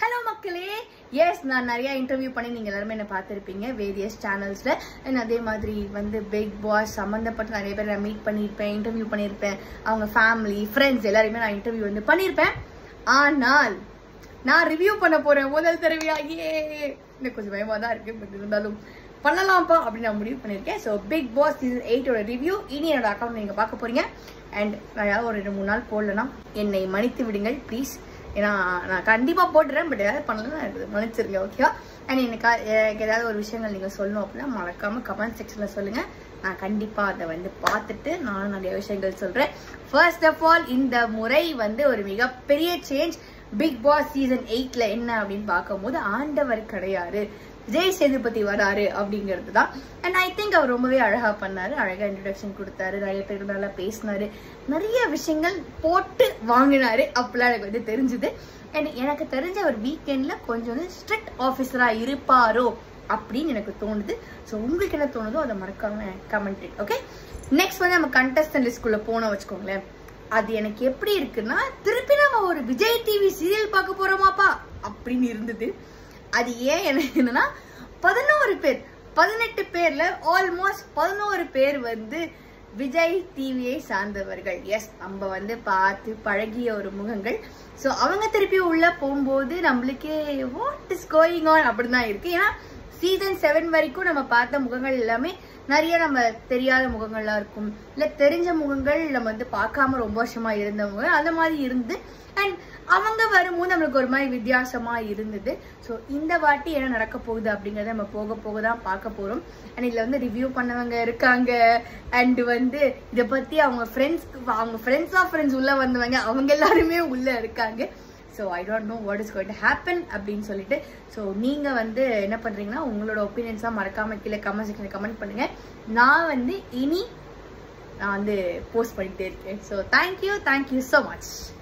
hello மக்களே S நான் நிறைய இன்டர்வியூ பண்ணி நீங்கள் எல்லாருமே என்ன பார்த்துருப்பீங்க வேரியஸ் சேனல்ஸில் அண்ட் அதே மாதிரி வந்து பிக் பாஸ் சம்மந்தப்பட்ட நிறைய பேர் நான் மீட் பண்ணியிருப்பேன் இன்டர்வியூ பண்ணியிருப்பேன் அவங்க ஃபேமிலி ஃப்ரெண்ட்ஸ் எல்லாருமே நான் இன்டர்வியூ வந்து பண்ணியிருப்பேன் ஆனால் நான் ரிவ்யூ பண்ண போறேன் முதல் தடவையா ஏ எனக்கு கொஞ்சம் பயமா தான் இருக்கு பட் இருந்தாலும் பண்ணலாம்ப்பா அப்படின்னு நான் முடிவு பண்ணியிருக்கேன் ஸோ பிக் பாஸ் சீசன் எயிட்டோட ரிவ்யூ இனி என்னோட அக்கௌண்ட் நீங்கள் பார்க்க போறீங்க அண்ட் நான் ஏதாவது ஒரு ரெண்டு மூணு நாள் போடலனா என்னை மன்னித்து விடுங்கள் ப்ளீஸ் ஏன்னா நான் கண்டிப்பாக போட்டுறேன் பட் ஏதாவது பண்ணலாம் எனக்கு மன்னிச்சிருங்க ஓகேவா அண்ட் எனக்கு எனக்கு ஏதாவது ஒரு விஷயங்கள் நீங்கள் சொல்லணும் அப்படின்னா மறக்காம கமெண்ட் செக்ஷனில் சொல்லுங்கள் நான் கண்டிப்பாக அதை வந்து பார்த்துட்டு நானும் நிறைய விஷயங்கள் சொல்கிறேன் ஃபர்ஸ்ட் ஆஃப் ஆல் இந்த முறை வந்து ஒரு மிகப்பெரிய சேஞ்ச் பிக் பாஸ் சீசன் எயிட்ல என்ன அப்படின்னு பார்க்கும்போது ஆண்டவர் கிடையாது விஜய் சேதுபதி வராரு அப்படிங்கிறது தான் அண்ட் ஐ திங்க் அவர் ரொம்பவே அழகா பண்ணாரு அழகா இன்ட்ரடக்ஷன் கொடுத்தாரு நிறைய பேர் நல்லா பேசினாரு நிறைய விஷயங்கள் போட்டு வாங்கினாரு அப்பெல்லாம் எனக்கு வந்து தெரிஞ்சுது அண்ட் எனக்கு தெரிஞ்ச ஒரு வீக்கெண்ட்ல கொஞ்சம் வந்து ஸ்ட்ரிக்ட் ஆஃபீஸரா இருப்பாரோ அப்படின்னு எனக்கு தோணுது ஸோ உங்களுக்கு என்ன தோணுதோ அதை மறக்காம கமெண்ட் ஓகே நெக்ஸ்ட் வந்து நம்ம கண்டஸ்டன்ட் லிஸ்ட்குள்ள போனோம் வச்சுக்கோங்களேன் அது எனக்கு எப்படி இருக்குன்னா திருப்பி நம்ம ஒரு விஜய் டிவி சீரியல் பார்க்க போறோமாப்பா அப்படின்னு இருந்தது அது ஏன் எனக்கு என்னன்னா பதினோரு பேர் பதினெட்டு பேர்ல ஆல்மோஸ்ட் பதினோரு பேர் வந்து விஜய் டிவியை சார்ந்தவர்கள் எஸ் நம்ம வந்து பார்த்து பழகிய ஒரு முகங்கள் ஸோ அவங்க திருப்பி உள்ள போகும்போது நம்மளுக்கே வாட் இஸ் கோயிங் ஆன் அப்படின்னு தான் இருக்கு ஏன்னா சீசன் செவன் வரைக்கும் நம்ம பார்த்த முகங்கள் எல்லாமே நிறைய நம்ம தெரியாத முகங்கள்லாம் இருக்கும் இல்ல தெரிஞ்ச முகங்கள் நம்ம வந்து பார்க்காம ரொம்ப வருஷமா இருந்தவங்க அந்த மாதிரி இருந்து அண்ட் அவங்க வரும்போது நம்மளுக்கு ஒரு மாதிரி வித்தியாசமா இருந்தது ஸோ இந்த வாட்டி என்ன நடக்க போகுது அப்படிங்கறத நம்ம போக போக தான் பார்க்க போறோம் அண்ட் இதுல வந்து ரிவ்யூ பண்ணவங்க இருக்காங்க அண்ட் வந்து இதை பத்தி அவங்க ஃப்ரெண்ட்ஸ் அவங்க ஃப்ரெண்ட்ஸ் ஆஃப் ஃப்ரெண்ட்ஸ் உள்ள வந்தவங்க அவங்க எல்லாருமே உள்ள இருக்காங்க so I don't know what is going to happen அப்படின்னு சொல்லிட்டு ஸோ நீங்கள் வந்து என்ன பண்ணுறீங்கன்னா உங்களோட ஒப்பீனியன்ஸாக மறக்காம கீழே கமெண்ட் செக்ஷனில் கமெண்ட் பண்ணுங்கள் நான் வந்து இனி நான் வந்து போஸ்ட் பண்ணிகிட்டே இருக்கேன் so thank you thank you so much